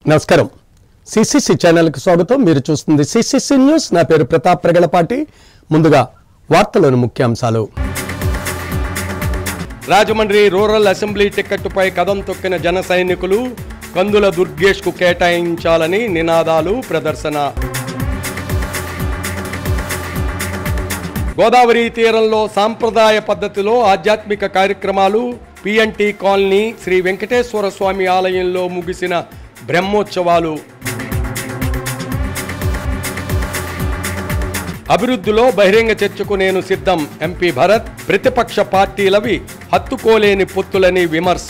నమస్కారం సిసిసి ఛానల్కి స్వాగతం మీరు చూస్తుంది సిసిసి న్యూస్ నా పేరు ప్రతాప్ ప్రగలపాటి ముందుగా వార్తలోని ముఖ్యాంశాలు రాజమండ్రి రూరల్ అసెంబ్లీ టికెట్టుపై కదం తొక్కిన జన సైనికులు కందుల దుర్గేష్కు కేటాయించాలని నినాదాలు ప్రదర్శన గోదావరి తీరంలో సాంప్రదాయ పద్ధతిలో ఆధ్యాత్మిక కార్యక్రమాలు పిఎన్టీ కాలనీ శ్రీ వెంకటేశ్వర స్వామి ఆలయంలో ముగిసిన బ్రహ్మోత్సవాలు అభివృద్ధిలో బహిరంగ చర్చకు నేను సిద్ధం ఎంపీ భరత్ ప్రతిపక్ష పార్టీలవి హత్తుకోలేని పొత్తులని విమర్శ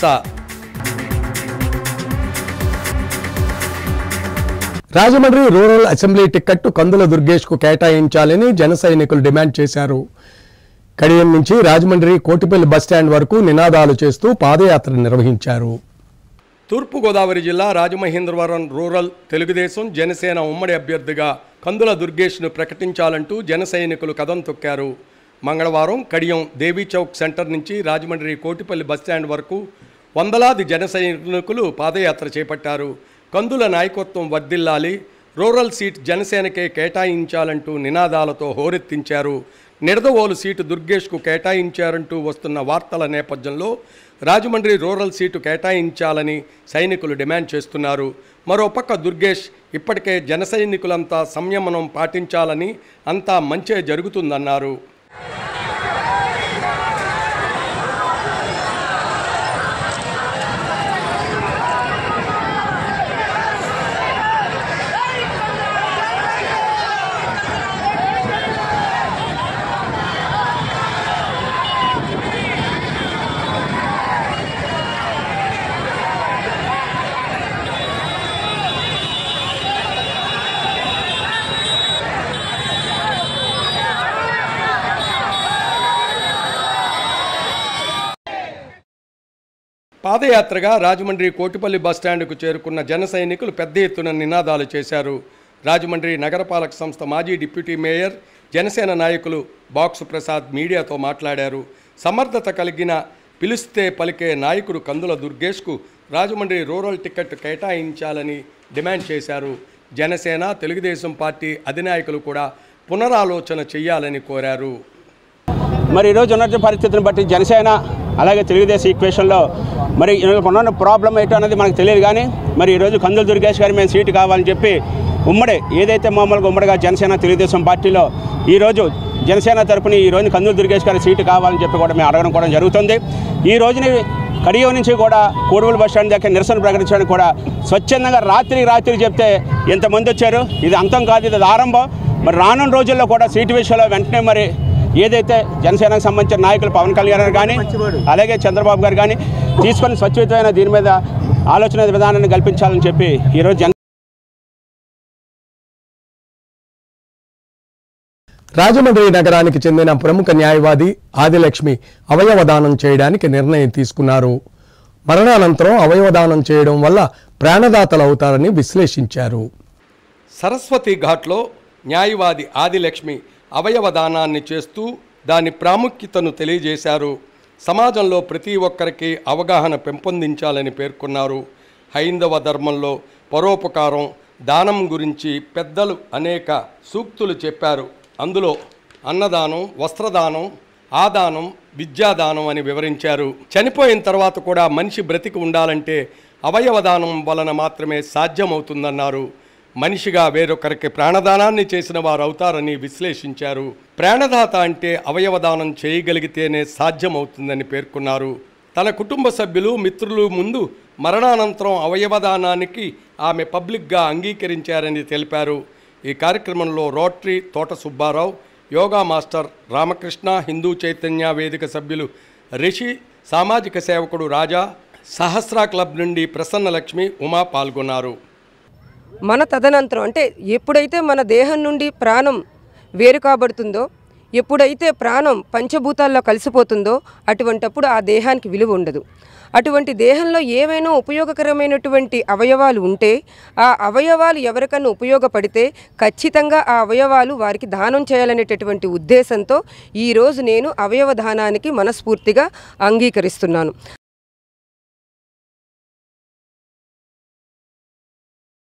Rajahmundry rural assembly ticket Kandula దుర్గేష్కు కేటాయించాలని జన సైనికులు డిమాండ్ చేశారు కడియం నుంచి రాజమండ్రి కోటిపల్లి బస్టాండ్ వరకు నినాదాలు చేస్తూ పాదయాత్ర నిర్వహించారు తూర్పుగోదావరి జిల్లా రాజమహేంద్రవరం రూరల్ తెలుగుదేశం జనసేన ఉమ్మడి అభ్యర్థిగా కందుల దుర్గేష్ను ప్రకటించాలంటూ జన సైనికులు కదం తొక్కారు మంగళవారం కడియం దేవీ చౌక్ సెంటర్ నుంచి రాజమండ్రి కోటిపల్లి బస్టాండ్ వరకు వందలాది జన సైనికులు పాదయాత్ర చేపట్టారు కందుల నాయకత్వం వర్ధిల్లాలి రూరల్ సీట్ జనసేనకే కేటాయించాలంటూ నినాదాలతో హోరెత్తించారు నిడదవోలు సీటు దుర్గేష్కు కేటాయించారంటూ వస్తున్న వార్తల నేపథ్యంలో రాజమండ్రి రూరల్ సీటు కేటాయించాలని సైనికులు డిమాండ్ చేస్తున్నారు మరోపక్క దుర్గేష్ ఇప్పటికే జన సైనికులంతా సంయమనం పాటించాలని అంతా మంచే జరుగుతుందన్నారు పాదయాత్రగా రాజమండ్రి కోటిపల్లి బస్టాండ్కు చేరుకున్న జన సైనికులు పెద్ద ఎత్తున నినాదాలు చేశారు రాజమండ్రి నగరపాలక సంస్థ మాజీ డిప్యూటీ మేయర్ జనసేన నాయకులు బాక్సు ప్రసాద్ మీడియాతో మాట్లాడారు సమర్థత కలిగిన పిలిస్తే పలికే నాయకుడు కందుల దుర్గేష్కు రాజమండ్రి రూరల్ టికెట్ కేటాయించాలని డిమాండ్ చేశారు జనసేన తెలుగుదేశం పార్టీ అధినాయకులు కూడా పునరాలోచన చేయాలని కోరారు మరి ఈరోజు ఉన్న పరిస్థితిని బట్టి జనసేన అలాగే తెలుగుదేశం ఈక్వేషన్లో మరి వీళ్ళకి ఉన్న ప్రాబ్లం ఏంటో అనేది మనకు తెలియదు కానీ మరి ఈరోజు కందుల దుర్గేష్ గారు మేము సీటు కావాలని చెప్పి ఉమ్మడి ఏదైతే మామూలుగా ఉమ్మడిగా జనసేన తెలుగుదేశం పార్టీలో ఈరోజు జనసేన తరపున ఈ రోజు కందుల దుర్గేష్ గారి సీటు కావాలని చెప్పి కూడా మేము అడగడం కూడా జరుగుతుంది ఈ రోజుని కడియం నుంచి కూడా కోడుమూలు బస్ స్టాండ్ దగ్గర నిరసన ప్రకటించడానికి కూడా స్వచ్ఛందంగా రాత్రి రాత్రి చెప్తే ఎంతమంది వచ్చారు ఇది అంతం కాదు ఇది ఆరంభం మరి రానున్న రోజుల్లో కూడా సీటు విషయంలో వెంటనే మరి ఏదైతే జనసేనకు సంబంధించిన నాయకులు పవన్ కళ్యాణ్ గారు కానీ అలాగే చంద్రబాబు గారు కానీ తీసుకొని స్వచ్ఛమైన దీని మీద ఆలోచన విధానాన్ని కల్పించాలని చెప్పి ఈరోజు జన రాజమండ్రి నగరానికి చెందిన ప్రముఖ న్యాయవాది ఆదిలక్ష్మి అవయవదానం చేయడానికి నిర్ణయం తీసుకున్నారు మరణానంతరం అవయవదానం చేయడం వల్ల ప్రాణదాతలు అవుతారని విశ్లేషించారు సరస్వతి ఘాట్లో న్యాయవాది ఆదిలక్ష్మి అవయవదానాన్ని చేస్తూ దాని ప్రాముఖ్యతను తెలియజేశారు సమాజంలో ప్రతి ఒక్కరికి అవగాహన పెంపొందించాలని పేర్కొన్నారు హైందవ ధర్మంలో పరోపకారం దానం గురించి పెద్దలు అనేక సూక్తులు చెప్పారు అందులో అన్నదానం వస్త్రదానం ఆదానం విద్యాదానం అని వివరించారు చనిపోయిన తర్వాత కూడా మనిషి బ్రతికి ఉండాలంటే అవయవదానం వలన మాత్రమే సాధ్యమవుతుందన్నారు మనిషిగా వేరొకరికి ప్రాణదానాన్ని చేసిన వారు అవుతారని విశ్లేషించారు ప్రాణదాత అంటే అవయవదానం చేయగలిగితేనే సాధ్యమవుతుందని పేర్కొన్నారు తన కుటుంబ సభ్యులు మిత్రులు ముందు మరణానంతరం అవయవదానానికి ఆమె పబ్లిక్గా అంగీకరించారని తెలిపారు ఈ కార్యక్రమంలో rotary Thota Subbarao yoga master Ramakrishna Hindu Chaitanya Vedika సభ్యులు రిషి సామాజిక సేవకుడు రాజా సహస్రా క్లబ్ నుండి ప్రసన్నలక్ష్మి ఉమా పాల్గొన్నారు మన తదనంతరం అంటే ఎప్పుడైతే మన దేహం నుండి ప్రాణం వేరు కాబడుతుందో ఎప్పుడైతే ప్రాణం పంచభూతాల్లో కలిసిపోతుందో అటువంటప్పుడు ఆ దేహానికి విలువ ఉండదు అటువంటి దేహంలో ఏవైనా ఉపయోగకరమైనటువంటి అవయవాలు ఉంటే ఆ అవయవాలు ఎవరికన్నా ఉపయోగపడితే ఖచ్చితంగా ఆ అవయవాలు వారికి దానం చేయాలనేటటువంటి ఉద్దేశంతో ఈరోజు నేను అవయవ దానానికి మనస్ఫూర్తిగా అంగీకరిస్తున్నాను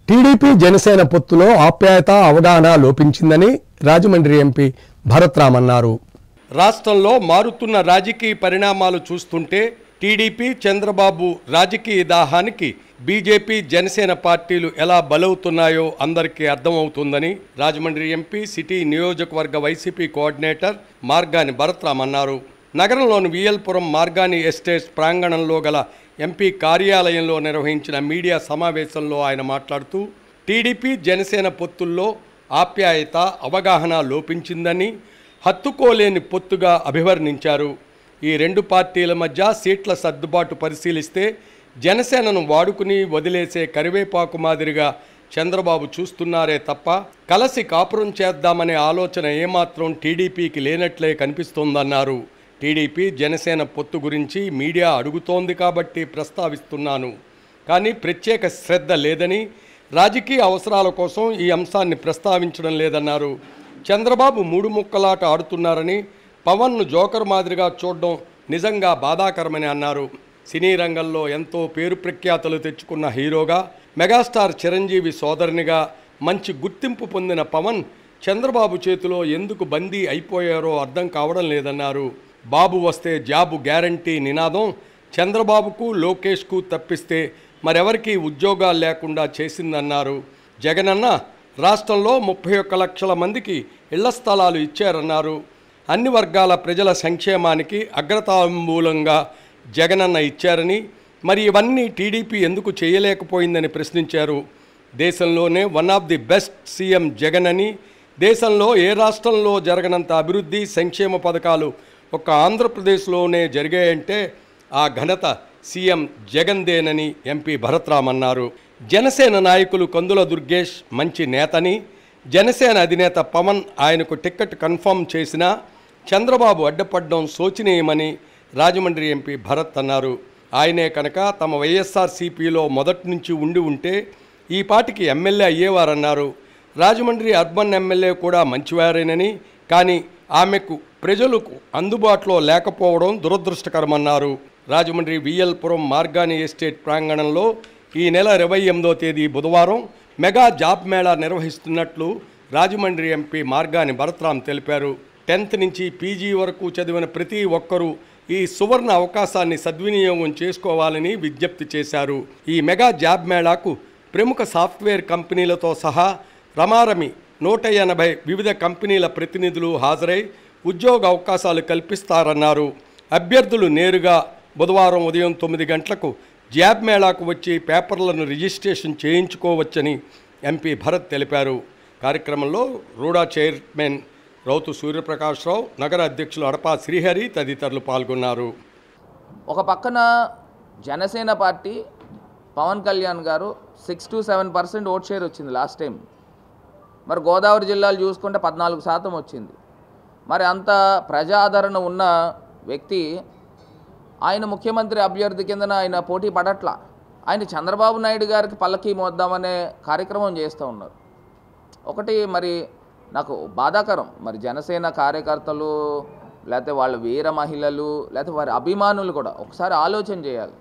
టీడీపీ జనసేన పొత్తులో ఆప్యాయత అవగాహన లోపించిందని రాజమండ్రి ఎంపీ భరత్రామ్ అన్నారు రాష్ట్రంలో మారుతున్న రాజకీయ పరిణామాలు చూస్తుంటే టీడీపీ చంద్రబాబు రాజకీయ దాహానికి బీజేపీ జనసేన పార్టీలు ఎలా బలవుతున్నాయో అందరికీ అర్థమవుతుందని రాజమండ్రి ఎంపీ సిటీ నియోజకవర్గ వైసీపీ కోఆర్డినేటర్ మార్గాని భరత్రామ్ అన్నారు నగరంలోని విఎల్పురం మార్గాని ఎస్టేట్స్ ప్రాంగణంలో గల ఎంపీ కార్యాలయంలో నిర్వహించిన మీడియా సమావేశంలో ఆయన మాట్లాడుతూ టీడీపీ జనసేన పొత్తుల్లో ఆప్యాయత అవగాహన లోపించిందని హత్తుకోలేని పొత్తుగా అభివర్ణించారు ఈ రెండు పార్టీల మధ్య సీట్ల సర్దుబాటు పరిశీలిస్తే జనసేనను వాడుకుని వదిలేసే కరివేపాకు మాదిరిగా చంద్రబాబు చూస్తున్నారే తప్ప కలసి కాపురం చేద్దామనే ఆలోచన ఏమాత్రం టీడీపీకి లేనట్లే కనిపిస్తోందన్నారు టీడీపీ జనసేన పొత్తు గురించి మీడియా అడుగుతోంది కాబట్టి ప్రస్తావిస్తున్నాను కానీ ప్రత్యేక శ్రద్ధ లేదని రాజకీయ అవసరాల కోసం ఈ అంశాన్ని ప్రస్తావించడం లేదన్నారు చంద్రబాబు మూడు ముక్కలాట ఆడుతున్నారని పవన్ను జోకర్ మాదిరిగా చూడడం నిజంగా బాధాకరమని అన్నారు సినీ రంగంలో ఎంతో పేరు ప్రఖ్యాతులు తెచ్చుకున్న హీరోగా మెగాస్టార్ చిరంజీవి సోదరునిగా మంచి గుర్తింపు పొందిన పవన్ చంద్రబాబు చేతిలో ఎందుకు బందీ అయిపోయారో అర్థం కావడం లేదన్నారు బాబు వస్తే జాబు గ్యారంటీ నినాదం చంద్రబాబుకు లోకేష్కు తప్పిస్తే మరెవరికి ఉద్యోగాలు లేకుండా చేసిందన్నారు జగనన్న రాష్ట్రంలో ముప్పై ఒక్క లక్షల మందికి ఇళ్ల స్థలాలు ఇచ్చారన్నారు అన్ని వర్గాల ప్రజల సంక్షేమానికి అగ్రతాంబూలంగా జగనన్న ఇచ్చారని మరి ఇవన్నీ టీడీపీ ఎందుకు చేయలేకపోయిందని ప్రశ్నించారు దేశంలోనే one of the best CM Jagan అని దేశంలో ఏ రాష్ట్రంలో జరగనంత అభివృద్ధి సంక్షేమ పథకాలు ఒక్క ఆంధ్రప్రదేశ్లోనే జరిగాయంటే ఆ ఘనత సీఎం జగన్దేనని ఎంపీ భరత్రామ్ అన్నారు జనసేన నాయకులు కందుల దుర్గేష్ మంచి నేతని జనసేన అధినేత పవన్ ఆయనకు టిక్కెట్ కన్ఫర్మ్ చేసినా చంద్రబాబు అడ్డపడడం శోచనీయమని రాజమండ్రి ఎంపీ భరత్ అన్నారు ఆయనే కనుక తమ వైఎస్ఆర్సీపీలో మొదటి నుంచి ఉండి ఉంటే ఈ పాటికి ఎమ్మెల్యే అయ్యేవారన్నారు రాజమండ్రి అర్బన్ ఎమ్మెల్యే కూడా మంచివారేనని కానీ ఆమెకు ప్రజలకు అందుబాటులో లేకపోవడం దురదృష్టకరమన్నారు రాజమండ్రి విఎల్పురం మార్గాని ఎస్టేట్ ప్రాంగణంలో ఈ నెల ఇరవై ఎనిమిదో తేదీ బుధవారం మెగా జాబ్ మేళా నిర్వహిస్తున్నట్లు రాజమండ్రి ఎంపీ మార్గాని భరత్రామ్ తెలిపారు టెన్త్ నుంచి పీజీ వరకు చదివిన ప్రతి ఒక్కరూ ఈ సువర్ణ అవకాశాన్ని సద్వినియోగం చేసుకోవాలని విజ్ఞప్తి చేశారు ఈ మెగా జాబ్ మేళాకు ప్రముఖ సాఫ్ట్వేర్ కంపెనీలతో సహా రమారమి నూట ఎనభై వివిధ కంపెనీల ప్రతినిధులు హాజరై ఉద్యోగ అవకాశాలు కల్పిస్తారన్నారు అభ్యర్థులు నేరుగా బుధవారం ఉదయం తొమ్మిది గంటలకు జాబ్ మేళాకు వచ్చి పేపర్లను రిజిస్ట్రేషన్ చేయించుకోవచ్చని ఎంపీ భరత్ తెలిపారు కార్యక్రమంలో రూడా చైర్మన్ రౌతు సూర్యప్రకాశ్రావు నగర అధ్యక్షులు అడపా శ్రీహరి తదితరులు పాల్గొన్నారు ఒక పక్కన జనసేన పార్టీ పవన్ కళ్యాణ్ గారు six to seven percent vote share వచ్చింది లాస్ట్ టైం మరి గోదావరి జిల్లాలు చూసుకుంటే పద్నాలుగు శాతం వచ్చింది మరి అంత ప్రజాదరణ ఉన్న వ్యక్తి ఆయన ముఖ్యమంత్రి అభ్యర్థి కిందన ఆయన పోటీ పడట్లా ఆయన చంద్రబాబు నాయుడు గారికి పల్లకి మోద్దామనే కార్యక్రమం చేస్తూ ఉన్నారు ఒకటి మరి నాకు బాధాకరం మరి జనసేన కార్యకర్తలు లేకపోతే వాళ్ళ వీర మహిళలు లేకపోతే వారి అభిమానులు కూడా ఒకసారి ఆలోచన చేయాలి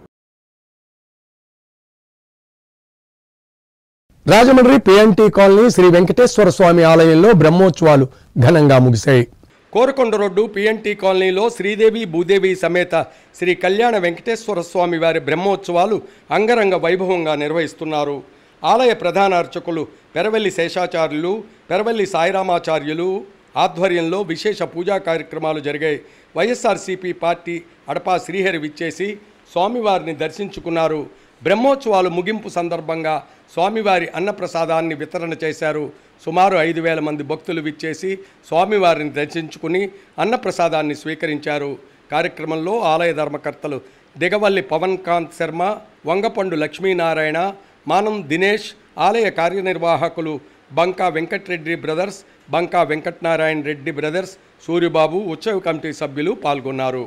రాజమండ్రి పిఎన్టీ కాలనీ శ్రీ వెంకటేశ్వర స్వామి ఆలయంలో బ్రహ్మోత్సవాలు ఘనంగా ముగిశాయి కోరకొండ రోడ్డు పిఎన్టీ కాలనీలో శ్రీదేవి భూదేవి సమేత శ్రీ కళ్యాణ వెంకటేశ్వర స్వామి వారి బ్రహ్మోత్సవాలు అంగరంగ వైభవంగా నిర్వహిస్తున్నారు ఆలయ ప్రధాన అర్చకులు పెరవెల్లి శేషాచార్యులు పెరవెల్లి సాయిరామాచార్యులు ఆధ్వర్యంలో విశేష పూజా కార్యక్రమాలు జరిగాయి వైఎస్ఆర్సీపీ పార్టీ అడపా శ్రీహరి విచ్చేసి స్వామివారిని దర్శించుకున్నారు బ్రహ్మోత్సవాలు ముగింపు సందర్భంగా స్వామివారి అన్నప్రసాదాన్ని వితరణ చేశారు సుమారు ఐదు వేల మంది భక్తులు విచ్చేసి స్వామివారిని దర్శించుకుని అన్నప్రసాదాన్ని స్వీకరించారు కార్యక్రమంలో ఆలయ ధర్మకర్తలు దిగవల్లి పవన్ కాంత్ శర్మ వంగపండు లక్ష్మీనారాయణ మానం దినేష్ ఆలయ కార్యనిర్వాహకులు బంకా వెంకట్రెడ్డి బ్రదర్స్ బంకా వెంకటనారాయణ రెడ్డి బ్రదర్స్ సూర్యబాబు ఉత్సవ కమిటీ సభ్యులు పాల్గొన్నారు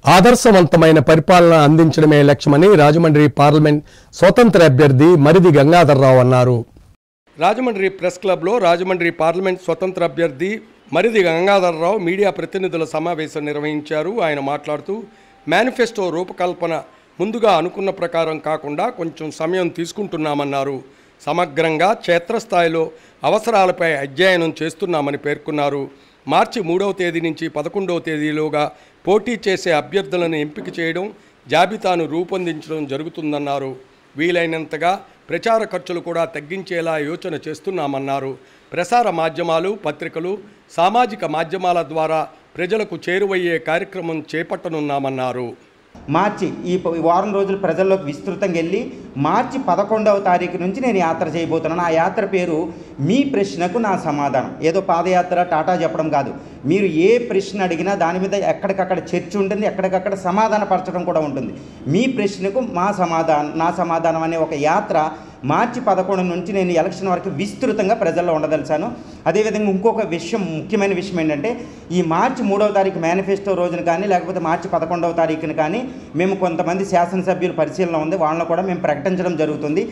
ఆదర్శవంతమైన పరిపాలన అందించడమే లక్ష్యమని రాజమండ్రి పార్లమెంట్ స్వతంత్ర అభ్యర్థి మరిది గంగాధర్రావు అన్నారు రాజమండ్రి ప్రెస్ క్లబ్లో రాజమండ్రి పార్లమెంట్ స్వతంత్ర అభ్యర్థి మరిది గంగాధరరావు మీడియా ప్రతినిధుల సమావేశం నిర్వహించారు ఆయన మాట్లాడుతూ మేనిఫెస్టో రూపకల్పన ముందుగా అనుకున్న ప్రకారం కాకుండా కొంచెం సమయం తీసుకుంటున్నామన్నారు సమగ్రంగా క్షేత్రస్థాయిలో అవసరాలపై అధ్యయనం చేస్తున్నామని పేర్కొన్నారు మార్చి మూడవ తేదీ నుంచి పదకొండవ తేదీలోగా పోటీ చేసే అభ్యర్థులను ఎంపిక చేయడం జాబితాను రూపొందించడం జరుగుతుందన్నారు వీలైనంతగా ప్రచార ఖర్చులు కూడా తగ్గించేలా యోచన చేస్తున్నామన్నారు ప్రసార మాధ్యమాలు పత్రికలు సామాజిక మాధ్యమాల ద్వారా ప్రజలకు చేరువయ్యే కార్యక్రమం చేపట్టనున్నామన్నారు మార్చి ఈ ప- ఈ వారం రోజులు ప్రజల్లోకి విస్తృతంగా వెళ్ళి మార్చి పదకొండవ తారీఖు నుంచి నేను యాత్ర చేయబోతున్నాను ఆ యాత్ర పేరు మీ ప్రశ్నకు నా సమాధానం ఏదో పాదయాత్ర టాటా చెప్పడం కాదు మీరు ఏ ప్రశ్న అడిగినా దాని మీద ఎక్కడికక్కడ చర్చ ఉంటుంది ఎక్కడికక్కడ సమాధాన పరచడం కూడా ఉంటుంది మీ ప్రశ్నకు మా సమాధానం నా సమాధానం అనే ఒక యాత్ర మార్చి పదకొండు నుంచి నేను ఎలక్షన్ వరకు విస్తృతంగా ప్రజల్లో ఉండదలిచాను అదేవిధంగా ఇంకొక విషయం ముఖ్యమైన విషయం ఏంటంటే ఈ మార్చి మూడవ తారీఖు మేనిఫెస్టో రోజున కానీ లేకపోతే మార్చి పదకొండవ తారీఖున కానీ మేము కొంతమంది శాసనసభ్యుల పరిశీలన ఉంది వాళ్ళని కూడా మేము ప్రకటించడం జరుగుతుంది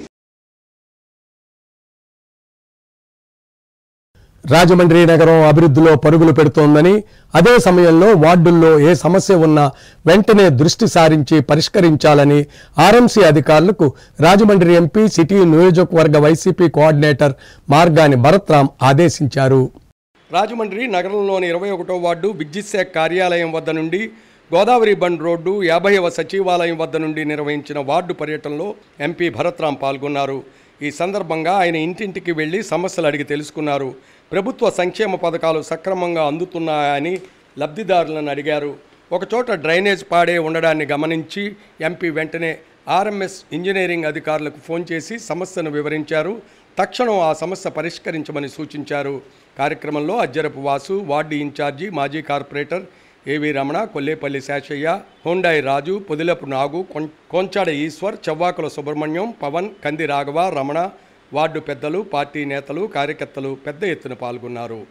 రాజమండ్రి నగరం అభివృద్ధిలో పరుగులు పెడుతోందని అదే సమయంలో వార్డుల్లో ఏ సమస్య ఉన్నా వెంటనే దృష్టి సారించి పరిష్కరించాలని ఆర్ఎంసీ అధికారులకు రాజమండ్రి ఎంపీ సిటీ నియోజకవర్గ వైసీపీ కోఆర్డినేటర్ మార్గాని భరత్రామ్ ఆదేశించారు రాజమండ్రి నగరంలోని ఇరవై ఒకటో వార్డు విద్యుత్ శాఖ కార్యాలయం వద్ద నుండి గోదావరి బండ్ రోడ్డు యాభైవ సచివాలయం వద్ద నుండి నిర్వహించిన వార్డు పర్యటనలో ఎంపీ భరత్రాం పాల్గొన్నారు ఈ సందర్భంగా ఆయన ఇంటింటికి వెళ్లి సమస్యలు అడిగి తెలుసుకున్నారు ప్రభుత్వ సంక్షేమ పథకాలు సక్రమంగా అందుతున్నాయని లబ్ధిదారులను అడిగారు ఒకచోట డ్రైనేజ్ పాడే ఉండడాన్ని గమనించి ఎంపీ వెంటనే ఆర్ఎంఎస్ ఇంజనీరింగ్ అధికారులకు ఫోన్ చేసి సమస్యను వివరించారు తక్షణం ఆ సమస్య పరిష్కరించమని సూచించారు కార్యక్రమంలో అజ్జరపు వాసు వార్డు ఇన్ఛార్జి మాజీ కార్పొరేటర్ ఏవి రమణ కొల్లేపల్లి శేషయ్య హోండాయి రాజు పొదిలపు నాగు కొం- కొంచాడ ఈశ్వర్ చవ్వాకుల సుబ్రహ్మణ్యం పవన్ కంది రాఘవ రమణ వార్డు పెద్దలు పార్టీ నేతలు కార్యకర్తలు పెద్ద ఎత్తున పాల్గొన్నారు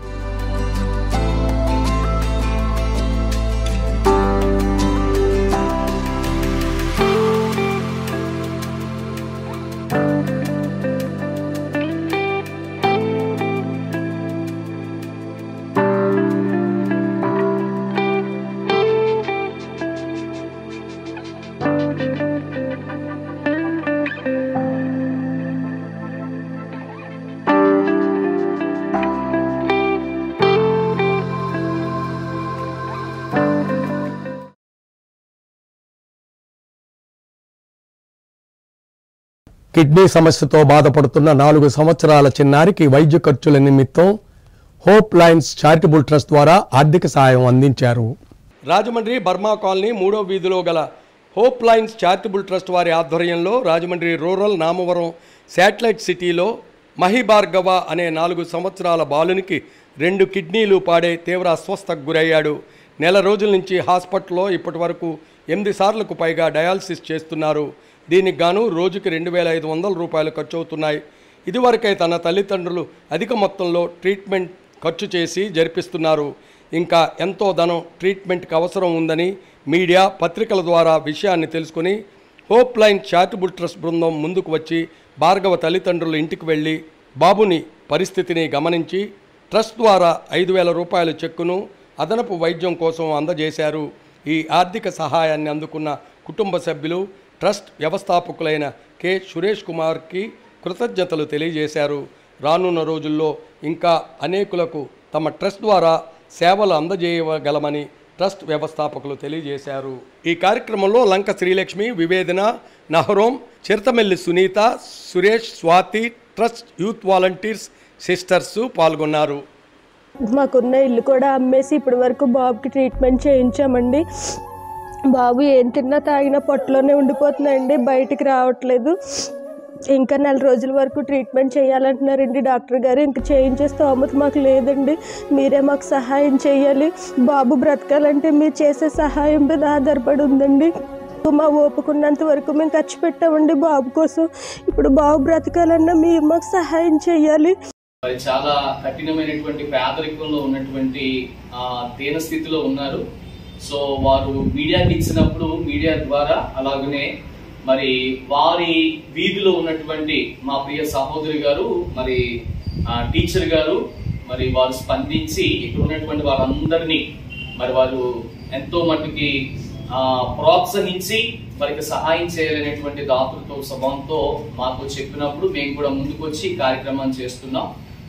కిడ్నీ సమస్యతో బాధపడుతున్న నాలుగు సంవత్సరాల చిన్నారికి వైద్య ఖర్చుల నిమిత్తం హోప్ లైన్స్ చారిటబుల్ ట్రస్ట్ ద్వారా ఆర్థిక సహాయం అందించారు రాజమండ్రి బర్మా కాలనీ మూడో వీధిలో గల హోప్ లైన్స్ చారిటబుల్ ట్రస్ట్ వారి ఆధ్వర్యంలో రాజమండ్రి రూరల్ నామవరం శాటిలైట్ సిటీలో మహిభార్గవ అనే నాలుగు సంవత్సరాల బాలునికి రెండు కిడ్నీలు పాడే తీవ్ర అస్వస్థకు గురయ్యాడు నెల రోజుల నుంచి హాస్పిటల్లో ఇప్పటి వరకు ఎనిమిది సార్లకు పైగా డయాలసిస్ చేస్తున్నారు దీనికి గాను రోజుకి రెండు వేల ఐదు వందల రూపాయలు ఖర్చు అవుతున్నాయి ఇదివరకే తన తల్లిదండ్రులు అధిక మొత్తంలో ట్రీట్మెంట్ ఖర్చు చేసి జరిపిస్తున్నారు ఇంకా ఎంతో ధనం ట్రీట్మెంట్కి అవసరం ఉందని మీడియా పత్రికల ద్వారా విషయాన్ని తెలుసుకుని హోప్ లైన్ చారిటబుల్ ట్రస్ట్ బృందం ముందుకు వచ్చి భార్గవ తల్లిదండ్రుల ఇంటికి వెళ్ళి బాబుని పరిస్థితిని గమనించి ట్రస్ట్ ద్వారా ఐదు వేల రూపాయల చెక్కును అదనపు వైద్యం కోసం అందజేశారు ఈ ఆర్థిక సహాయాన్ని అందుకున్న కుటుంబ సభ్యులు ట్రస్ట్ వ్యవస్థాపకులైన కె సురేష్ కుమార్కి కృతజ్ఞతలు తెలియజేశారు రానున్న రోజుల్లో ఇంకా అనేకులకు తమ ట్రస్ట్ ద్వారా సేవలు అందజేయగలమని ట్రస్ట్ వ్యవస్థాపకులు తెలియజేశారు ఈ కార్యక్రమంలో లంక శ్రీలక్ష్మి వివేదన నహరోం చిరతమెల్లి Sunitha Suresh Swathi trust youth volunteers sisters పాల్గొన్నారు మాకున్న ఇల్లు కూడా అమ్మేసి ఇప్పటి వరకు బాబుకి ట్రీట్మెంట్ చేయించామండి బాబు ఏం తిన్నా తాగినా పొట్టలోనే ఉండిపోతున్నాయండి బయటికి రావట్లేదు ఇంకా నెల రోజుల వరకు ట్రీట్మెంట్ చేయాలంటున్నారండి డాక్టర్ గారు ఇంకా చేయించే స్తోమత మాకు లేదండి మీరే మాకు సహాయం చేయాలి బాబు బ్రతకాలంటే మీరు చేసే సహాయం మీద ఆధారపడి ఉందండి మా ఓపుకున్నంత వరకు మేము ఖర్చు పెట్టామండి బాబు కోసం ఇప్పుడు బాబు బ్రతకాలన్నా మీరు మాకు సహాయం చేయాలి మరి చాలా కఠినమైనటువంటి పేదరికంలో ఉన్నటువంటి ఆ, దీన స్థితిలో ఉన్నారు సో వారు మీడియాకి ఇచ్చినప్పుడు మీడియా ద్వారా అలాగనే మరి వారి వీధిలో ఉన్నటువంటి మా ప్రియ సహోదరి గారు మరి ఆ, టీచర్ గారు మరి వారు స్పందించి ఇక్కడ ఉన్నటువంటి వారందరినీ మరి వారు ఎంతో మట్టుకి ఆ, ప్రోత్సహించి వారికి సహాయం చేయాలనేటువంటి దాతృత్వ స్వభావంతో మాకు చెప్పినప్పుడు మేము కూడా ముందుకొచ్చి ఈ కార్యక్రమం చేస్తున్నాం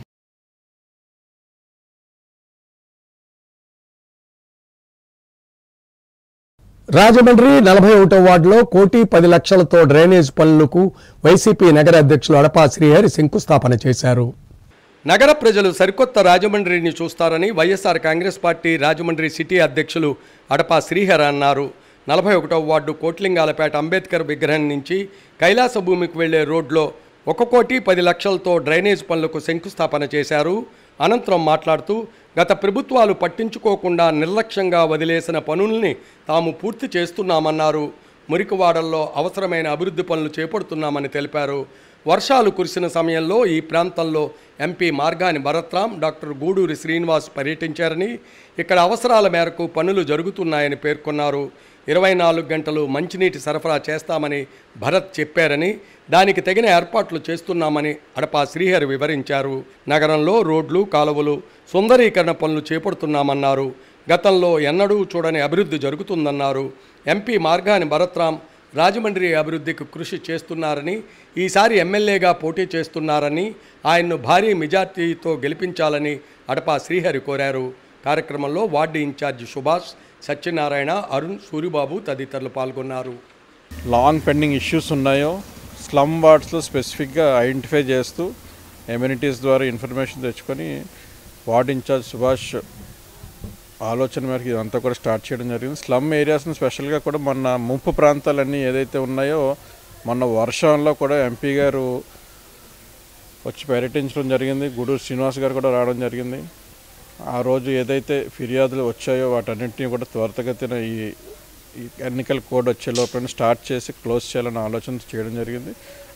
రాజమండ్రి నలభై ఒకటో వార్డులో కోటి పది లక్షలతో డ్రైనేజ్ పనులకు వైసీపీ నగర అధ్యక్షులు అడపా శ్రీహరి శంకుస్థాపన చేశారు నగర ప్రజలు సరికొత్త రాజమండ్రిని చూస్తారని YSR Congress party Rajahmundry city అధ్యక్షులు అడపా శ్రీహర్ అన్నారు నలభై ఒకటవ వార్డు కోట్లింగాలపేట అంబేద్కర్ విగ్రహం నుంచి కైలాస భూమికి వెళ్లే రోడ్లో ఒక కోటి పది లక్షలతో డ్రైనేజ్ పనులకు శంకుస్థాపన చేశారు అనంతరం మాట్లాడుతూ గత ప్రభుత్వాలు పట్టించుకోకుండా నిర్లక్ష్యంగా వదిలేసిన పనుల్ని తాము పూర్తి చేస్తున్నామన్నారు మురికివాడల్లో అవసరమైన అభివృద్ధి పనులు చేపడుతున్నామని తెలిపారు వర్షాలు కురిసిన సమయంలో ఈ ప్రాంతంలో ఎంపీ మార్గాని భరత్రాం డాక్టర్ గూడూరి శ్రీనివాస్ పర్యటించారని ఇక్కడ అవసరాల మేరకు పనులు జరుగుతున్నాయని పేర్కొన్నారు ఇరవై నాలుగు గంటలు మంచినీటి సరఫరా చేస్తామని భరత్ చెప్పారని దానికి తగిన ఏర్పాట్లు చేస్తున్నామని అడపా శ్రీహరి వివరించారు నగరంలో రోడ్లు కాలువలు సుందరీకరణ పనులు చేపడుతున్నామన్నారు గతంలో ఎన్నడూ చూడని అభివృద్ధి జరుగుతుందన్నారు ఎంపీ మార్గాని భరత్రాం రాజమండ్రి అభివృద్ధికి కృషి చేస్తున్నారని ఈసారి ఎమ్మెల్యేగా పోటీ చేస్తున్నారని ఆయన్ను భారీ మెజార్టీతో గెలిపించాలని అడపా శ్రీహరి కోరారు కార్యక్రమంలో వార్డు ఇన్ఛార్జి సుభాష్ సత్యనారాయణ అరుణ్ సూరిబాబు తదితరులు పాల్గొన్నారు లాంగ్ పెండింగ్ ఇష్యూస్ ఉన్నాయో స్లమ్ వార్డ్స్లో స్పెసిఫిక్గా ఐడెంటిఫై చేస్తూ ఎమ్యూనిటీస్ ద్వారా ఇన్ఫర్మేషన్ తెచ్చుకొని వార్డ్ ఇన్ఛార్జ్ సుభాష్ ఆలోచన మేరకు ఇదంతా కూడా స్టార్ట్ చేయడం జరిగింది స్లమ్ ఏరియాస్ని స్పెషల్గా కూడా మొన్న ముంపు ప్రాంతాలన్నీ ఏదైతే ఉన్నాయో మొన్న వర్షంలో కూడా ఎంపీ గారు వచ్చి పర్యటించడం జరిగింది గూడూరు శ్రీనివాస్ గారు కూడా రావడం జరిగింది ఆ రోజు ఏదైతే ఫిర్యాదులు వచ్చాయో వాటన్నింటినీ కూడా త్వరితగతిన ఈ ఈ ఎన్నికల కోడ్ వచ్చే లోపల స్టార్ట్ చేసి క్లోజ్ చేయాలని ఆలోచన చేయడం జరిగింది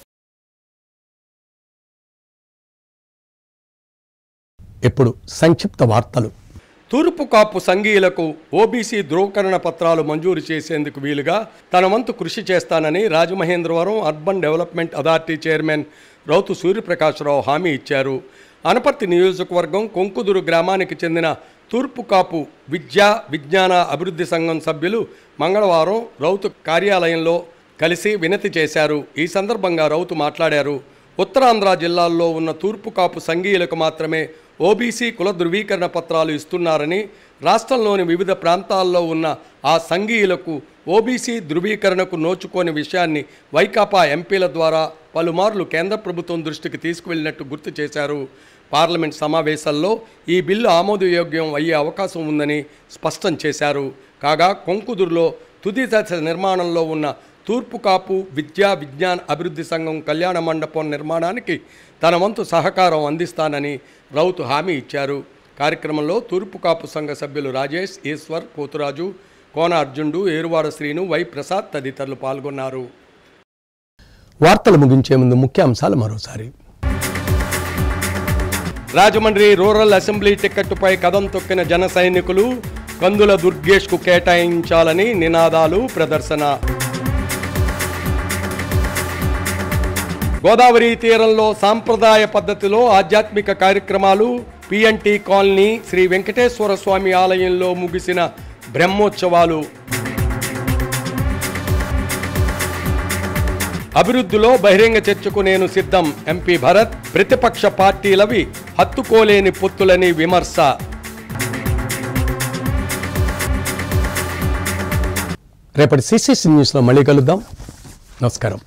ఇప్పుడు సంక్షిప్త వార్తలు తూర్పు కాపు సంఘీయులకు ఓబీసీ ధృవీకరణ పత్రాలు మంజూరు చేసేందుకు వీలుగా తన వంతు కృషి చేస్తానని Rajamahendravaram urban development authority chairman Rowthu Suryaprakashrao హామీ ఇచ్చారు అనపర్తి నియోజకవర్గం కొంకుదురు గ్రామానికి చెందిన తూర్పు కాపు విద్యా విజ్ఞాన అభివృద్ధి సంఘం సభ్యులు మంగళవారం రౌతు కార్యాలయంలో కలిసి వినతి చేశారు ఈ సందర్భంగా రౌతు మాట్లాడారు ఉత్తరాంధ్ర జిల్లాల్లో ఉన్న తూర్పు కాపు సంఘీయులకు మాత్రమే ఓబీసీ కుల ధృవీకరణ పత్రాలు ఇస్తున్నారని రాష్ట్రంలోని వివిధ ప్రాంతాల్లో ఉన్న ఆ సంఘీయులకు ఓబీసీ ధృవీకరణకు నోచుకోని విషయాన్ని వైకాపా ఎంపీల ద్వారా పలుమార్లు కేంద్ర ప్రభుత్వం దృష్టికి తీసుకువెళ్ళినట్టు గుర్తు చేశారు పార్లమెంట్ సమావేశాల్లో ఈ బిల్లు ఆమోదయోగ్యం అయ్యే అవకాశం ఉందని స్పష్టం చేశారు కాగా కొంకుదురులో తుది దశ నిర్మాణంలో ఉన్న తూర్పు కాపు విద్యా విజ్ఞాన్ అభివృద్ధి సంఘం కళ్యాణ మండపం నిర్మాణానికి తన వంతు సహకారం అందిస్తానని రౌతు హామీ ఇచ్చారు కార్యక్రమంలో తూర్పు కాపు సంఘ సభ్యులు రాజేష్ ఈశ్వర్ పోతురాజు కోన అర్జునుడు ఏరువాడ శ్రీను వై ప్రసాద్ తదితరులు పాల్గొన్నారు వార్తలు ముగించే ముందు ముఖ్యాంశాలు మరోసారి రాజమండ్రి రూరల్ అసెంబ్లీ టిక్కెట్టుపై కదం తొక్కిన జన సైనికులు కందుల దుర్గేష్కు కేటాయించాలని నినాదాలు ప్రదర్శన గోదావరి తీరంలో సాంప్రదాయ పద్ధతిలో ఆధ్యాత్మిక కార్యక్రమాలు పిఎన్టీ కాలనీ శ్రీ వెంకటేశ్వర స్వామి ఆలయంలో ముగిసిన బ్రహ్మోత్సవాలు అభివృద్ధిలో బహిరంగ చర్చకు నేను సిద్ధం ఎంపీ భరత్ ప్రతిపక్ష పార్టీలవి హత్తుకోలేని పొత్తులని విమర్శ రేపటి సిసిసి న్యూస్లో మళ్ళీ కలుద్దాం నమస్కారం